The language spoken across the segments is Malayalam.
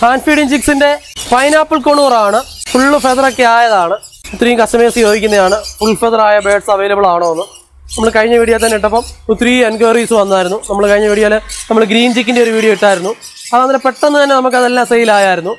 ഹാൻഡ് ഫീഡിങ് ചിക്സിന്റെ പൈനാപ്പിൾ കൊണൂറാണ് ഫുള്ള് ഫെദറൊക്കെ ആയതാണ് ഇത്രയും കസ്റ്റമേഴ്സ് ചോദിക്കുന്നതാണ് ഫുൾ ഫെദർ ആയ ബേർഡ്സ് അവൈലബിൾ ആണോ എന്ന് നമ്മൾ കഴിഞ്ഞ വീഡിയോ തന്നെ ഇട്ടപ്പം ഒത്തിരി എൻക്വയറീസ് വന്നായിരുന്നു നമ്മൾ കഴിഞ്ഞ വീഡിയോയിൽ നമ്മൾ ഗ്രീൻ ചിക്കിന്റെ ഒരു വീഡിയോ ഇട്ടായിരുന്നു അത് അന്നേരം പെട്ടെന്ന് തന്നെ നമുക്ക് അതെല്ലാം സെയിലായായിരുന്നു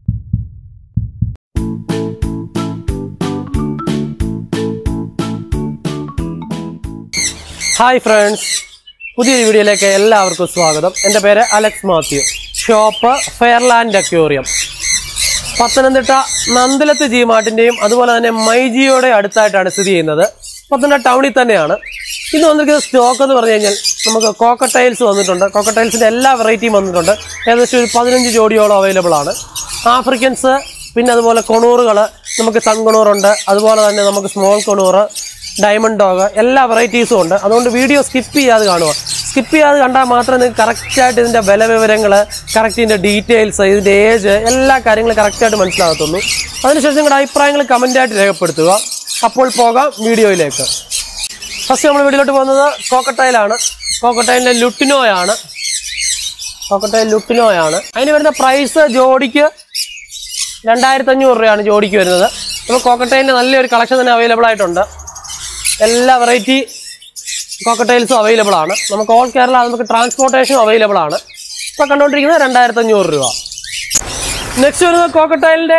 ഹായ് ഫ്രണ്ട്സ് പുതിയൊരു വീഡിയോയിലേക്ക് എല്ലാവർക്കും സ്വാഗതം എൻ്റെ പേര് Alex Mathew shop Fairland aquarium Pathanamthitta Nandalath G മാർട്ടിൻ്റെയും അതുപോലെ തന്നെ മൈജിയുടെ അടുത്തായിട്ടാണ് സ്ഥിതി ചെയ്യുന്നത് പത്തനംതിട്ട ടൗണിൽ തന്നെയാണ് ഇന്ന് വന്നിരിക്കുന്ന സ്റ്റോക്ക് എന്ന് പറഞ്ഞു കഴിഞ്ഞാൽ നമുക്ക് കോക്കട്ടൈൽസ് വന്നിട്ടുണ്ട് കോക്കട്ടൈൽസിൻ്റെ എല്ലാ വെറൈറ്റിയും വന്നിട്ടുണ്ട് ഏകദേശം ഒരു പതിനഞ്ച് ജോഡിയോളം അവൈലബിൾ ആണ് ആഫ്രിക്കൻസ് പിന്നെ അതുപോലെ കൊണൂറുകൾ നമുക്ക് സൺകൊണൂറുണ്ട് അതുപോലെ തന്നെ നമുക്ക് സ്മോൾ കൊണൂറ് ഡയമണ്ട് ഡോഗ് എല്ലാ വെറൈറ്റീസും ഉണ്ട് അതുകൊണ്ട് വീഡിയോ സ്കിപ്പ് ചെയ്യാതെ കാണുക സ്കിപ്പ് ചെയ്യാതെ കണ്ടാൽ മാത്രമേ നിങ്ങൾക്ക് കറക്റ്റായിട്ട് ഇതിൻ്റെ വില വിവരങ്ങൾ കറക്റ്റ് ഇതിൻ്റെ ഡീറ്റെയിൽസ് ഇതിൻ്റെ ഏജ് എല്ലാ കാര്യങ്ങളും കറക്റ്റായിട്ട് മനസ്സിലാകത്തുള്ളൂ അതിനുശേഷം നിങ്ങളുടെ അഭിപ്രായങ്ങൾ കമൻ്റായിട്ട് രേഖപ്പെടുത്തുക അപ്പോൾ പോകാം വീഡിയോയിലേക്ക് ഫസ്റ്റ് നമ്മൾ വീഡിയോയിലോട്ട് പോകുന്നത് കോക്കട്ടയിലാണ് കോക്കട്ടയിലെ ലുട്ടിനോയാണ് കോക്കട്ടയിൽ ലുട്ടിനോയാണ് അതിന് വരുന്ന പ്രൈസ് ജോഡിക്ക് രണ്ടായിരത്തി അഞ്ഞൂറ് രൂപയാണ് ജോഡിക്ക് വരുന്നത് അപ്പോൾ കോക്കട്ടയിൻ്റെ നല്ലൊരു കളക്ഷൻ തന്നെ അവൈലബിൾ ആയിട്ടുണ്ട് എല്ലാ വെറൈറ്റി കോക്കട്ടൈൽസും അവൈലബിൾ ആണ് നമുക്ക് ഓൾ കേരള നമുക്ക് ട്രാൻസ്പോർട്ടേഷനും അവൈലബിൾ ആണ് ഇപ്പോൾ കണ്ടുകൊണ്ടിരിക്കുന്നത് രണ്ടായിരത്തി അഞ്ഞൂറ് രൂപ നെക്സ്റ്റ് വരുന്നത് കോക്കട്ടൈലിൻ്റെ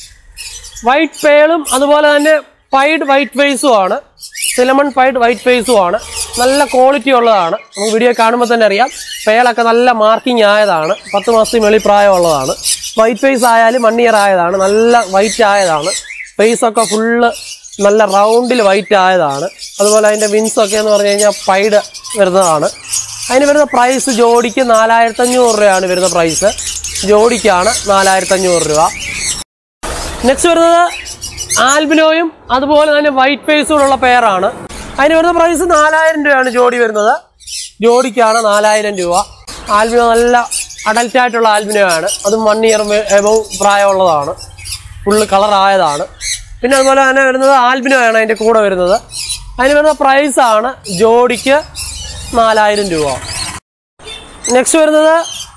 വൈറ്റ് പേളും അതുപോലെ തന്നെ പൈഡ് വൈറ്റ് ഫേസും ആണ് സിലമൺ പൈഡ് വൈറ്റ് ഫേസും ആണ് നല്ല ക്വാളിറ്റി ഉള്ളതാണ് നമുക്ക് വീഡിയോ കാണുമ്പോൾ തന്നെ അറിയാം പേളൊക്കെ നല്ല മാർക്കിംഗ് ആയതാണ് പത്ത് മാസത്തിൽ മേളിൽ പ്രായമുള്ളതാണ് വൈറ്റ് ഫേസ് ആയാലും വൺ ഇയർ ആയതാണ് നല്ല വൈറ്റ് ആയതാണ് ഫേസൊക്കെ ഫുള്ള് നല്ല റൗണ്ടിൽ വൈറ്റ് ആയതാണ് അതുപോലെ അതിൻ്റെ വിൻസ് ഒക്കെ എന്ന് പറഞ്ഞു കഴിഞ്ഞാൽ പൈഡ് വരുന്നതാണ് അതിന് വരുന്ന പ്രൈസ് ജോഡിക്ക് നാലായിരത്തി അഞ്ഞൂറ് രൂപയാണ് വരുന്ന പ്രൈസ് ജോഡിക്കാണ് നാലായിരത്തി അഞ്ഞൂറ് രൂപ നെക്സ്റ്റ് വരുന്നത് ആൽബിനോയും അതുപോലെ തന്നെ വൈറ്റ് ഫേസുകളുള്ള പെയറാണ് അതിന് വരുന്ന പ്രൈസ് നാലായിരം രൂപയാണ് ജോഡി വരുന്നത് ജോഡിക്കാണ് നാലായിരം രൂപ ആൽബിനോ നല്ല അഡൽറ്റ് ആയിട്ടുള്ള ആൽബിനോ ആണ് അതും വൺ ഇയർ എബവ് പ്രായമുള്ളതാണ് ഫുള്ള് കളർ ആയതാണ് പിന്നെ അതുപോലെ തന്നെ വരുന്നത് ആൽബിനോ ആണ് അതിൻ്റെ കൂടെ വരുന്നത് അതിന് വരുന്ന പ്രൈസാണ് ജോഡിക്ക് നാലായിരം രൂപ നെക്സ്റ്റ് വരുന്നത്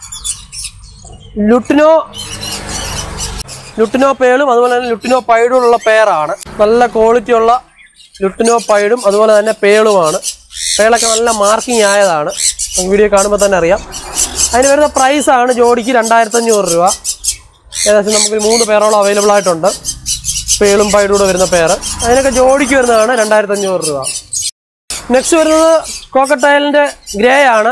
ലുട്ടിനോ ലുട്ടിനോ പേളും അതുപോലെ തന്നെ ലുട്ടിനോ പൈഡും ഉള്ള പെയറാണ് നല്ല ക്വാളിറ്റി ഉള്ള ലുട്ടിനോ പൈഡും അതുപോലെ തന്നെ പേളുമാണ് പേളൊക്കെ നല്ല മാർക്കിംഗ് ആയതാണ് നമുക്ക് വീഡിയോ കാണുമ്പോൾ തന്നെ അറിയാം അതിന് വരുന്ന പ്രൈസാണ് ജോഡിക്ക് രണ്ടായിരത്തി അഞ്ഞൂറ് രൂപ ഏകദേശം നമുക്ക് മൂന്ന് പേരോളം അവൈലബിൾ ആയിട്ടുണ്ട് പേളും പൈഡൂടെ വരുന്ന പെയർ അതിനൊക്കെ ജോഡിക്ക് വരുന്നതാണ് രണ്ടായിരത്തി അഞ്ഞൂറ് രൂപ നെക്സ്റ്റ് വരുന്നത് കോക്കട്ടയലിൻ്റെ ഗ്രേ ആണ്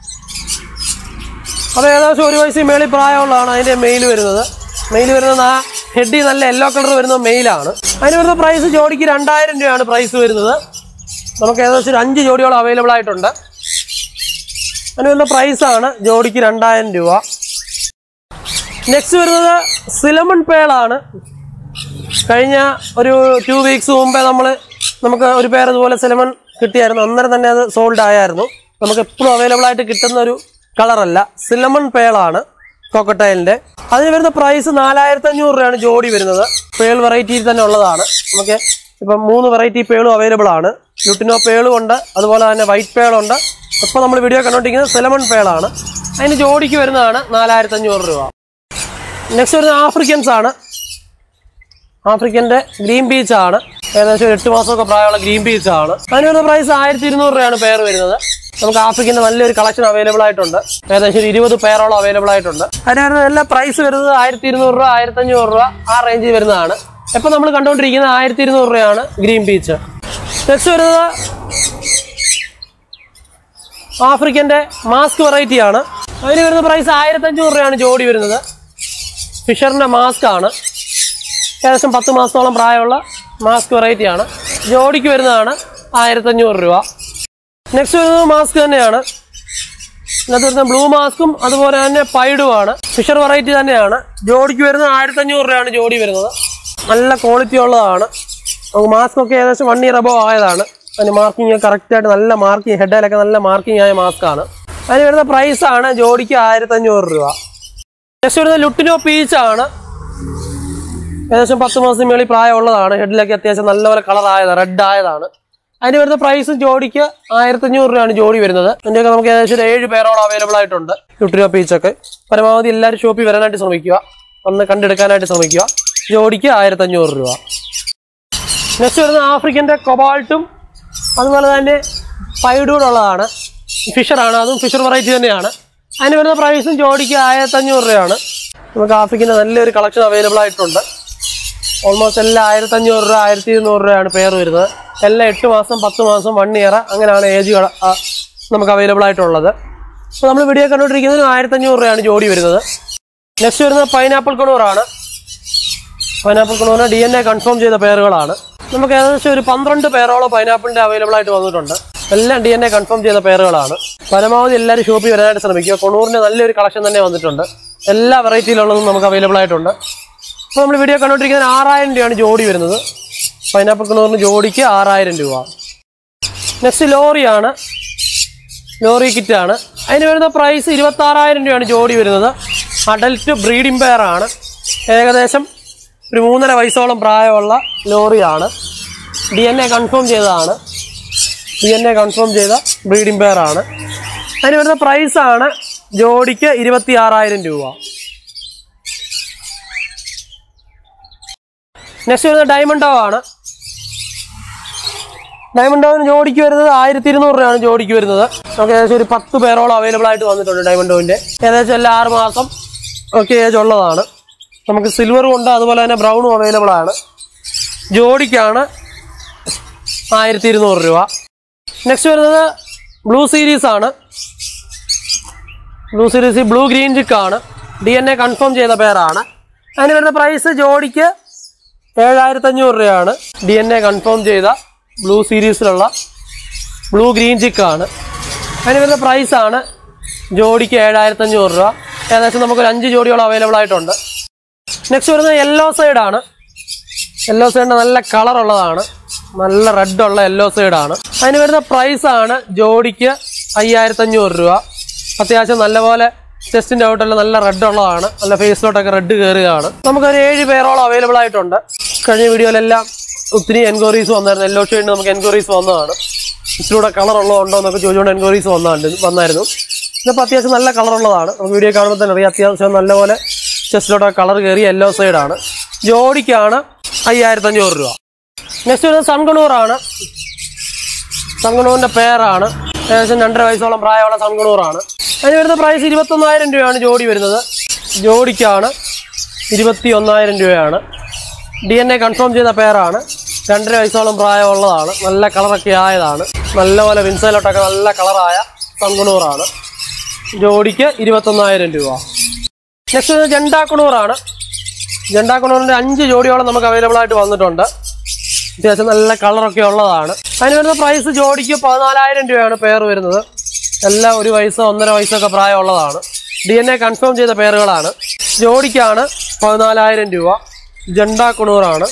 അത് ഏകദേശം ഒരു വയസ്സിൽ മേളിൽ പ്രായമുള്ളതാണ് അതിൻ്റെ മെയിൽ വരുന്നത് മെയിൽ വരുന്നത് ആ ഹെഡി നല്ല യെല്ലോ കളർ വരുന്ന മെയിലാണ് അതിന് വരുന്ന പ്രൈസ് ജോഡിക്ക് രണ്ടായിരം രൂപയാണ് പ്രൈസ് വരുന്നത് നമുക്ക് ഏകദേശം ഒരു അഞ്ച് ജോഡിയോളം അവൈലബിൾ ആയിട്ടുണ്ട് അതിന് വരുന്ന പ്രൈസാണ് ജോഡിക്ക് രണ്ടായിരം രൂപ നെക്സ്റ്റ് വരുന്നത് സിലമൺ പേളാണ് കഴിഞ്ഞ ഒരു ടു വീക്സ് മുമ്പേ നമ്മൾ നമുക്ക് ഒരു പേർ ഇതുപോലെ സിലമൺ കിട്ടിയായിരുന്നു അന്നേരം തന്നെ അത് സോൾഡ് ആയായിരുന്നു നമുക്ക് എപ്പോഴും അവൈലബിൾ ആയിട്ട് കിട്ടുന്ന ഒരു കളറല്ല സിലമൺ പേളാണ് കോക്കട്ടൈലിൻ്റെ അതിന് വരുന്ന പ്രൈസ് നാലായിരത്തി അഞ്ഞൂറ് രൂപയാണ് ജോഡി വരുന്നത് പേൾ വെറൈറ്റിയിൽ തന്നെ ഉള്ളതാണ് നമുക്ക് ഇപ്പം മൂന്ന് വെറൈറ്റി പേളും അവൈലബിൾ ആണ് ലുട്ടിനോ പേളും ഉണ്ട് അതുപോലെ തന്നെ വൈറ്റ് പേളുണ്ട് ഇപ്പോൾ നമ്മൾ വീഡിയോ കണ്ടുകൊണ്ടിരിക്കുന്നത് സിലമൺ പേളാണ് അതിന് ജോഡിക്ക് വരുന്നതാണ് നാലായിരത്തി അഞ്ഞൂറ് രൂപ നെക്സ്റ്റ് വരുന്നത് ആഫ്രിക്കൻസ് ആണ് ആഫ്രിക്കൻ്റെ ഗ്രീൻ ബീച്ച് ആണ് ഏകദേശം ഒരു എട്ട് മാസമൊക്കെ പ്രായമുള്ള ഗ്രീൻ ബീച്ച് ആണ് അതിന് വരുന്ന പ്രൈസ് ആയിരത്തി ഇരുന്നൂറ് രൂപയാണ് പെയർ വരുന്നത് നമുക്ക് ആഫ്രിക്കൻ്റെ നല്ലൊരു കളക്ഷൻ അവൈലബിൾ ആയിട്ടുണ്ട് ഏകദേശം ഒരു ഇരുപത് പെയറോളം അവൈലബിൾ ആയിട്ടുണ്ട് അതിന് വരുന്ന എല്ലാ പ്രൈസ് വരുന്നത് ആയിരത്തി ഇരുന്നൂറ് രൂപ ആയിരത്തി അഞ്ഞൂറ് രൂപ ആ റേഞ്ചിൽ വരുന്നതാണ് ഇപ്പം നമ്മൾ കണ്ടുകൊണ്ടിരിക്കുന്നത് ആയിരത്തി ഇരുന്നൂറ് രൂപയാണ് ഗ്രീൻ ബീച്ച് നെക്സ്റ്റ് വരുന്നത് ആഫ്രിക്കൻ്റെ മാസ്ക് വെറൈറ്റി ആണ് അതിന് വരുന്ന പ്രൈസ് ആയിരത്തി അഞ്ഞൂറ് രൂപയാണ് ജോഡി വരുന്നത് ഫിഷറിൻ്റെ മാസ്ക് ആണ് ഏകദേശം പത്ത് മാസത്തോളം പ്രായമുള്ള മാസ്ക് വെറൈറ്റി ആണ് ജോഡിക്ക് വരുന്നതാണ് ആയിരത്തഞ്ഞൂറ് രൂപ നെക്സ്റ്റ് വരുന്നത് മാസ്ക് തന്നെയാണ് ഇതിനകത്ത് വരുന്ന ബ്ലൂ മാസ്കും അതുപോലെ തന്നെ പൈഡുമാണ് ഫിഷർ വെറൈറ്റി തന്നെയാണ് ജോഡിക്ക് വരുന്നത് ആയിരത്തഞ്ഞൂറ് രൂപയാണ് ജോഡി വരുന്നത് നല്ല ക്വാളിറ്റി ഉള്ളതാണ് നമുക്ക് മാസ്ക് ഒക്കെ ഏകദേശം വൺ ഇയർ അബവ് ആയതാണ് അതിന് മാർക്കിങ് കറക്റ്റായിട്ട് നല്ല മാർക്കിങ് ഹെഡിലൊക്കെ നല്ല മാർക്കിങ് ആയ മാസ്കാണ് അതിന് വരുന്ന പ്രൈസാണ് ജോഡിക്ക് ആയിരത്തഞ്ഞൂറ് രൂപ നെക്സ്റ്റ് വരുന്നത് ലുട്ടിനോ പീച്ചാണ് ഏകദേശം പത്ത് മാസം മേളിൽ പ്രായമുള്ളതാണ് ഹെഡിലൊക്കെ അത്യാവശ്യം നല്ലപോലെ കളർ ആയതാണ് റെഡ് ആയതാണ് അതിന് വരുന്ന പ്രൈസ് ജോഡിക്ക് ആയിരത്തഞ്ഞൂറ് രൂപയാണ് ജോഡി വരുന്നത് ഇതിൻ്റെയൊക്കെ നമുക്ക് ഏകദേശം ഒരു ഏഴ് പേരോളം അവൈലബിൾ ആയിട്ടുണ്ട് യുട്രിയ പീച്ചൊക്കെ പരമാവധി എല്ലാവരും ഷോപ്പിൽ വരാനായിട്ട് ശ്രമിക്കുക ഒന്ന് കണ്ടെടുക്കാനായിട്ട് ശ്രമിക്കുക ജോഡിക്ക് ആയിരത്തഞ്ഞൂറ് രൂപ നെക്സ്റ്റ് വരുന്നത് ആഫ്രിക്കൻ്റെ കൊബാൾട്ടും അതുപോലെ തന്നെ പൈഡൂഡ് ഉള്ളതാണ് ഫിഷറാണ് അതും ഫിഷർ വെറൈറ്റി തന്നെയാണ് അതിന് വരുന്ന പ്രൈസും ജോഡിക്ക് ആയിരത്തഞ്ഞൂറ് രൂപയാണ് നമുക്ക് ആഫ്രിക്കൻ്റെ നല്ലൊരു കളക്ഷൻ അവൈലബിൾ ആയിട്ടുണ്ട് ഓൾമോസ്റ്റ് എല്ലാം ആയിരത്തഞ്ഞൂറ് രൂപ ആയിരത്തി ഇരുന്നൂറ് രൂപയാണ് പെയർ വരുന്നത് എല്ലാം എട്ട് മാസം പത്ത് മാസം വൺ ഇയർ അങ്ങനെയാണ് ഏജുകൾ നമുക്ക് അവൈലബിൾ ആയിട്ടുള്ളത് അപ്പോൾ നമ്മൾ വീഡിയോ കണ്ടുകൊണ്ടിരിക്കുന്നത് ആയിരത്തഞ്ഞൂറ് രൂപയാണ് ജോഡി വരുന്നത് നെക്സ്റ്റ് വരുന്നത് പൈനാപ്പിൾ കണൂറാണ് പൈനാപ്പിൾ കണൂറിന് ഡി എൻ എ കൺഫേം ചെയ്ത പേരുകളാണ് നമുക്ക് ഏകദേശം ഒരു പന്ത്രണ്ട് പേരോളം പൈനാപ്പിളിൻ്റെ അവൈലബിൾ ആയിട്ട് വന്നിട്ടുണ്ട് എല്ലാം ഡി എൻ എ കൺഫേം ചെയ്ത പേരുകളാണ് പരമാവധി എല്ലാവരും ഷോപ്പിൽ വരാനായിട്ട് ശ്രമിക്കുക കൊണൂറിന് നല്ലൊരു കളക്ഷൻ തന്നെ വന്നിട്ടുണ്ട് എല്ലാ വെറൈറ്റിയിലുള്ളതും നമുക്ക് അവൈലബിൾ ആയിട്ടുണ്ട് അപ്പോൾ നമ്മൾ വീഡിയോ കണ്ടുകൊണ്ടിരിക്കുന്നത് ആറായിരം രൂപയാണ് ജോഡി വരുന്നത് പൈനാപ്പിൾ കണൂറിന് ജോഡിക്ക് ആറായിരം രൂപ നെക്സ്റ്റ് ലോറിയാണ് ലോറി കിറ്റാണ് അതിന് വരുന്ന പ്രൈസ് ഇരുപത്തി ആറായിരം രൂപയാണ് ജോഡി വരുന്നത് അഡൽറ്റ് ബ്രീഡിംഗ് പെയർ ആണ് ഏകദേശം ഒരു മൂന്നര വയസ്സോളം പ്രായമുള്ള ലോറിയാണ് ഡി എൻ എ കൺഫേം ചെയ്തതാണ് ഡി എൻ എ കൺഫേം ചെയ്ത ബ്രീഡിംഗ് പെയർ ആണ് അതിന് വരുന്ന പ്രൈസാണ് ജോഡിക്ക് ഇരുപത്തി ആറായിരം രൂപ നെക്സ്റ്റ് വരുന്നത് ഡയമണ്ടോ ആണ് ഡയമണ്ടോവിന് ജോഡിക്ക് വരുന്നത് ആയിരത്തി ഇരുന്നൂറ് രൂപയാണ് ജോഡിക്ക് വരുന്നത് നമുക്ക് ഏകദേശം ഒരു പത്ത് പേരോളം അവൈലബിൾ ആയിട്ട് വന്നിട്ടുണ്ട് ഡയമണ്ടോവിൻ്റെ ഏകദേശം എല്ലാ ആറ് മാസം ഒക്കെ ഏജ് ഉള്ളതാണ് നമുക്ക് സിൽവറും ഉണ്ട് അതുപോലെ തന്നെ ബ്രൗണും അവൈലബിൾ ആണ് ജോഡിക്കാണ് ആയിരത്തി ഇരുന്നൂറ് രൂപ നെക്സ്റ്റ് വരുന്നത് ബ്ലൂ സീരീസ് ആണ് ബ്ലൂ സീരീസ് ബ്ലൂ ഗ്രീൻ ചിക്കാണ് ഡി എൻ എ കൺഫേം ചെയ്ത പേരാണ് അതിന് വരുന്ന പ്രൈസ് ജോഡിക്ക് ഏഴായിരത്തി അഞ്ഞൂറ് രൂപയാണ് ഡി എൻ എ കൺഫേം ചെയ്ത ബ്ലൂ സീരീസിലുള്ള ബ്ലൂ ഗ്രീൻ ചിക്കാണ് അതിന് വരുന്ന പ്രൈസാണ് ജോഡിക്ക് ഏഴായിരത്തി അഞ്ഞൂറ് രൂപ ഏകദേശം നമുക്കൊരു അഞ്ച് ജോഡിയോളം അവൈലബിൾ ആയിട്ടുണ്ട് നെക്സ്റ്റ് വരുന്നത് യെല്ലോ സൈഡാണ് യെല്ലോ സൈഡിന് നല്ല കളർ ഉള്ളതാണ് നല്ല റെഡ് ഉള്ള യെല്ലോ സൈഡാണ് അതിന് വരുന്ന പ്രൈസാണ് ജോഡിക്ക് അയ്യായിരത്തി അഞ്ഞൂറ് രൂപ അത്യാവശ്യം നല്ലപോലെ ചെസ്റ്റിൻ്റെ ഔട്ടെല്ലാം നല്ല റെഡ് ഉള്ളതാണ് നല്ല ഫേസിലോട്ടൊക്കെ റെഡ് കയറുകയാണ് നമുക്കൊരു ഏഴ് പേരോളം അവൈലബിൾ ആയിട്ടുണ്ട് കഴിഞ്ഞ വീഡിയോയിലെല്ലാം ഒത്തിരി എൻക്വയറീസ് വന്നായിരുന്നു യെല്ലോ ഷെയ്ഡിന് നമുക്ക് എൻക്വയറീസ് വന്നതാണ് ഇച്ചിരൂടെ കളർ ഉള്ളതുണ്ടോ എന്നൊക്കെ ചോദിച്ചുകൊണ്ട് എൻക്വയറീസ് വന്നാണ്ട് വന്നായിരുന്നു ഇതിപ്പോൾ അത്യാവശ്യം നല്ല കളർ ഉള്ളതാണ് നമുക്ക് വീഡിയോ കാണുമ്പോൾ തന്നെ അറിയാം അത്യാവശ്യം നല്ലപോലെ ചെസ്റ്റിലോട്ട് കളർ കയറി യെല്ലോ സൈഡാണ് ജോഡിക്കാണ് അയ്യായിരത്തി അഞ്ഞൂറ് രൂപ നെക്സ്റ്റ് വരുന്നത് സൺകണൂറാണ് സൺകണൂറിൻ്റെ പേരാണ് ഏകദേശം രണ്ടര വയസ്സോളം പ്രായമുള്ള സൺകണൂറാണ് അതിന് വരുന്ന പ്രൈസ് ഇരുപത്തൊന്നായിരം രൂപയാണ് ജോഡി വരുന്നത് ജോഡിക്കാണ് ഇരുപത്തി ഒന്നായിരം രൂപയാണ് ഡി എൻ എ കൺഫേം ചെയ്ത പേരാണ് രണ്ടര വയസ്സോളം പ്രായമുള്ളതാണ് നല്ല കളറൊക്കെ ആയതാണ് നല്ലപോലെ വിൻസൈലോട്ടൊക്കെ നല്ല കളറായ സൺകണൂറാണ് ജോഡിക്ക് ഇരുപത്തൊന്നായിരം രൂപ നെക്സ്റ്റ് വരുന്നത് ജണ്ടാക്കുണൂറാണ് ജണ്ടാക്കുണൂറിൻ്റെ അഞ്ച് ജോഡിയോളം നമുക്ക് അവൈലബിൾ ആയിട്ട് വന്നിട്ടുണ്ട് അത്യാവശ്യം നല്ല കളറൊക്കെ ഉള്ളതാണ് അതിന് വരുന്ന പ്രൈസ് ജോഡിക്ക് പതിനാലായിരം രൂപയാണ് പെയർ വരുന്നത് എല്ലാം ഒരു വയസ്സോ ഒന്നര വയസ്സൊക്കെ പ്രായമുള്ളതാണ് ഡി എൻ എ കൺഫേം ചെയ്ത പേരുകളാണ് ജോഡിക്കാണ് പതിനാലായിരം രൂപ ജണ്ടാക്കുണൂറാണ്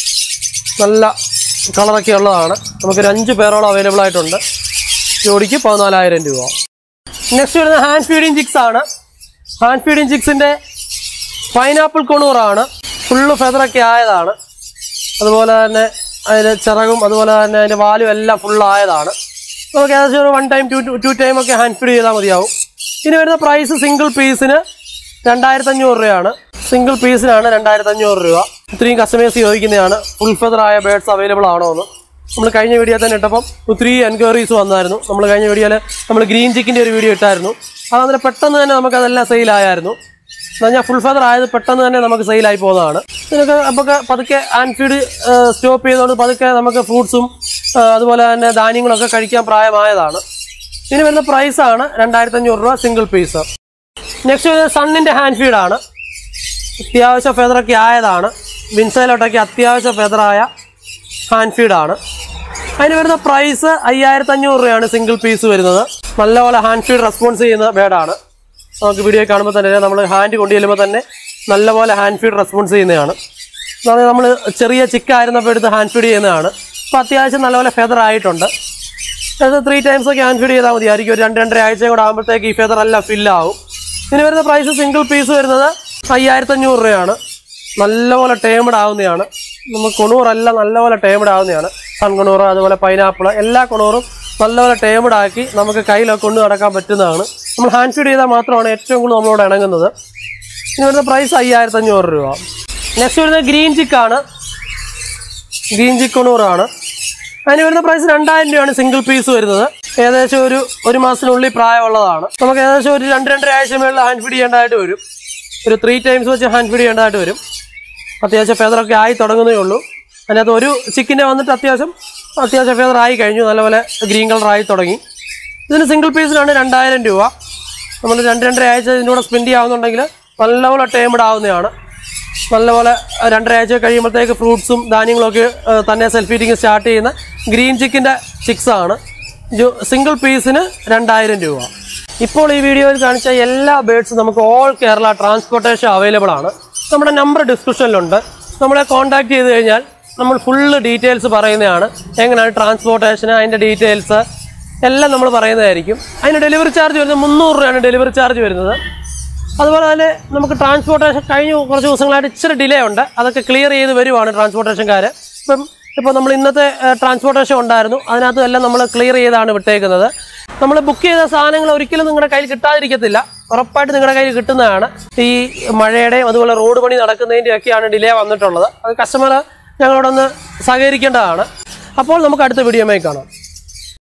നല്ല കളറൊക്കെ ഉള്ളതാണ് നമുക്കൊരു അഞ്ച് പേരോളം അവൈലബിൾ ആയിട്ടുണ്ട് ജോഡിക്ക് പതിനാലായിരം രൂപ നെക്സ്റ്റ് വരുന്നത് ഹാൻഡ് ഫീഡിങ് ജിക്സ് ആണ് ഹാൻഡ് ഫീഡിങ് ജിക്സിൻ്റെ പൈനാപ്പിൾ കൊണൂറാണ് ഫുള്ള് ഫെദറൊക്കെ ആയതാണ് അതുപോലെ തന്നെ അതിൻ്റെ ചിറകും അതുപോലെ തന്നെ അതിൻ്റെ വാലും എല്ലാം ഫുൾ ആയതാണ് നമുക്ക് ഏകദേശം ഒരു one time two two time ഒക്കെ ഹാൻഡ് ഫീഡ് ചെയ്താൽ മതിയാവും ഇനി വരുന്ന പ്രൈസ് സിംഗിൾ പീസിന് രണ്ടായിരത്തി അഞ്ഞൂറ് രൂപയാണ് സിംഗിൾ പീസിനാണ് രണ്ടായിരത്തി അഞ്ഞൂറ് രൂപ ഇത്രയും കസ്റ്റമേഴ്സ് ചോദിക്കുന്നതാണ് ഫുൾ ഫെദർ ആയ ബേഡ്സ് അവൈലബിൾ ആണോ എന്ന് നമ്മൾ കഴിഞ്ഞ വീഡിയോ തന്നെ ഇട്ടപ്പം ഒത്തിരി എൻക്വയറീസ് വന്നായിരുന്നു നമ്മൾ കഴിഞ്ഞ വീഡിയോയിൽ നമ്മൾ ഗ്രീൻ ചിക്കിൻ്റെ ഒരു വീഡിയോ ഇട്ടായിരുന്നു അത് അന്നേരം പെട്ടെന്ന് തന്നെ നമുക്കതെല്ലാം സെയിലായായിരുന്നു എന്ന് പറഞ്ഞാൽ ഫുൾ ഫെദർ ആയത് പെട്ടെന്ന് തന്നെ നമുക്ക് സെയിലായി പോകുന്നതാണ് ഇതിനൊക്കെ നമുക്ക് പതുക്കെ ഹാൻഡ് ഫീഡ് സ്റ്റോപ്പ് ചെയ്തുകൊണ്ട് പതുക്കെ നമുക്ക് ഫ്രൂട്ട്സും അതുപോലെ തന്നെ ധാന്യങ്ങളൊക്കെ കഴിക്കാൻ പ്രായമായതാണ് ഇതിന് വരുന്ന പ്രൈസാണ് രണ്ടായിരത്തി അഞ്ഞൂറ് രൂപ സിംഗിൾ പീസ് നെക്സ്റ്റ് വരുന്നത് സണ്ണിൻ്റെ ഹാൻഡ് ഫീഡാണ് അത്യാവശ്യം ഫെദറൊക്കെ ആയതാണ് വിൻസൈലോട്ടൊക്കെ അത്യാവശ്യം ഫെദറായ ഹാൻഡ് ഫീഡാണ് അതിന് വരുന്ന പ്രൈസ് അയ്യായിരത്തി അഞ്ഞൂറ് രൂപയാണ് സിംഗിൾ പീസ് വരുന്നത് നല്ലപോലെ ഹാൻഡ് ഫീഡ് റെസ്പോൺസ് ചെയ്യുന്ന ബേഡാണ് നമുക്ക് വീഡിയോ കാണുമ്പോൾ തന്നെ നമ്മൾ ഹാൻഡ് കൊണ്ടു ചെല്ലുമ്പോൾ തന്നെ നല്ലപോലെ ഹാൻഡ് ഫീഡ് റെസ്പോൺസ് ചെയ്യുന്നതാണ് അതായത് നമ്മൾ ചെറിയ ചിക്കായിരുന്നപ്പോൾ എടുത്ത് ഹാൻഡ് ഫീഡ് ചെയ്യുന്നതാണ് അപ്പോൾ അത്യാവശ്യം നല്ലപോലെ ഫെദർ ആയിട്ടുണ്ട് അത് ത്രീ ടൈംസ് ഒക്കെ ഹാൻഡ് ഫീഡ് ചെയ്താൽ മതിയായിരിക്കും ഒരു രണ്ട് രണ്ടര ആഴ്ചയും കൂടെ ആകുമ്പോഴത്തേക്ക് ഈ ഫെദർ എല്ലാം ഫില്ലാവും ഇതിന് വരുന്ന പ്രൈസ് സിംഗിൾ പീസ് വരുന്നത് അയ്യായിരത്തി അഞ്ഞൂറ് രൂപയാണ് നല്ലപോലെ ടേമഡ് ആവുന്നതാണ് നമുക്ക് കൊണൂറെല്ലാം നല്ലപോലെ ടേമഡ് ആവുന്നതാണ് സൺകൊണൂറ് അതുപോലെ പൈനാപ്പിൾ എല്ലാ കൊണൂറും നല്ലപോലെ ടേമഡ് ആക്കി നമുക്ക് കയ്യിലൊക്കെ കൊണ്ട് നടക്കാൻ പറ്റുന്നതാണ് നമ്മൾ ഹാൻഡ് ഫീഡ് ചെയ്താൽ മാത്രമാണ് ഏറ്റവും കൂടുതൽ നമ്മളോട് ഇണങ്ങുന്നത് ഇനി വരുന്ന പ്രൈസ് അയ്യായിരത്തി അഞ്ഞൂറ് രൂപ നെക്സ്റ്റ് വരുന്നത് ഗ്രീൻ ചിക്കാണ് ഗ്രീൻ ചിക്ക് കൊണൂറാണ് അതിന് വരുന്ന പ്രൈസ് രണ്ടായിരം രൂപയാണ് സിംഗിൾ പീസ് വരുന്നത് ഏകദേശം ഒരു ഒരു മാസത്തിനുള്ളിൽ പ്രായമുള്ളതാണ് നമുക്ക് ഏകദേശം ഒരു രണ്ട് രണ്ടര ആഴ്ച മേളിൽ ഹാൻഡ് ഫീഡ് ചെയ്യേണ്ടതായിട്ട് വരും ഒരു ത്രീ ടൈംസ് വെച്ച് ഹാൻഡ് ഫീഡ് ചെയ്യേണ്ടതായിട്ട് വരും അത്യാവശ്യം ഫെദറൊക്കെ ആയി തുടങ്ങുന്നേ ഉള്ളൂ അതിനകത്ത് ഒരു ചിക്കിൻ്റെ വന്നിട്ട് അത്യാവശ്യം അത്യാവശ്യം ഫെദർ ആയി കഴിഞ്ഞു നല്ലപോലെ ഗ്രീൻ കളർ ആയി തുടങ്ങി ഇതിന് സിംഗിൾ പീസിനാണ് രണ്ടായിരം രൂപ നമ്മൾ രണ്ട് രണ്ടര ആഴ്ച ഇതിൻ്റെ കൂടെ സ്പെൻഡ് ചെയ്യാവുന്നുണ്ടെങ്കിൽ നല്ലപോലെ ടേമഡ് ആവുന്നതാണ് നല്ലപോലെ രണ്ടര ആഴ്ച കഴിയുമ്പോഴത്തേക്ക് ഫ്രൂട്ട്സും ധാന്യങ്ങളൊക്കെ ആ, തന്നെ സെൽഫ് ഫീഡിങ് സ്റ്റാർട്ട് ചെയ്യുന്ന ഗ്രീൻ ചിക്കിൻ്റെ ചിക്സ് ആണ് സിംഗിൾ പീസിന് രണ്ടായിരം രൂപ ഇപ്പോൾ ഈ വീഡിയോയിൽ കാണിച്ച എല്ലാ ബേഡ്സും നമുക്ക് ഓൾ കേരള ട്രാൻസ്പോർട്ടേഷൻ അവൈലബിൾ ആണ് നമ്മുടെ നമ്പർ ഡിസ്ക്രിപ്ഷനിലുണ്ട് നമ്മളെ കോൺടാക്ട് ചെയ്ത് കഴിഞ്ഞാൽ നമ്മൾ ഫുള്ള് ഡീറ്റെയിൽസ് പറയുന്നതാണ് എങ്ങനെയാണ് ട്രാൻസ്പോർട്ടേഷൻ അതിൻ്റെ ഡീറ്റെയിൽസ് എല്ലാം നമ്മൾ പറയുന്നതായിരിക്കും അതിന് ഡെലിവറി ചാർജ് വരുന്നത് മുന്നൂറ് രൂപയാണ് ഡെലിവറി ചാർജ് വരുന്നത് അതുപോലെ തന്നെ നമുക്ക് ട്രാൻസ്പോർട്ടേഷൻ കഴിഞ്ഞ കുറച്ച് ദിവസങ്ങളായിട്ട് ഇച്ചിരി ഡിലേ ഉണ്ട് അതൊക്കെ ക്ലിയർ ചെയ്ത് വരുവാണ് ട്രാൻസ്പോർട്ടേഷൻകാർ ഇപ്പം ഇപ്പോൾ നമ്മൾ ഇന്നത്തെ ട്രാൻസ്പോർട്ടേഷൻ ഉണ്ടായിരുന്നു അതിനകത്തും എല്ലാം നമ്മൾ ക്ലിയർ ചെയ്താണ് വിട്ടേക്കുന്നത് നമ്മൾ ബുക്ക് ചെയ്ത സാധനങ്ങൾ ഒരിക്കലും നിങ്ങളുടെ കയ്യിൽ കിട്ടാതിരിക്കത്തില്ല ഉറപ്പായിട്ട് നിങ്ങളുടെ കയ്യിൽ കിട്ടുന്നതാണ് ഈ മഴയുടെയും അതുപോലെ റോഡ് പണി നടക്കുന്നതിൻ്റെയും ഒക്കെയാണ് ഡിലേ വന്നിട്ടുള്ളത് അത് കസ്റ്റമർ ഞങ്ങളോടൊന്ന് സഹകരിക്കേണ്ടതാണ് അപ്പോൾ നമുക്ക് അടുത്ത വീഡിയോമായി കാണാം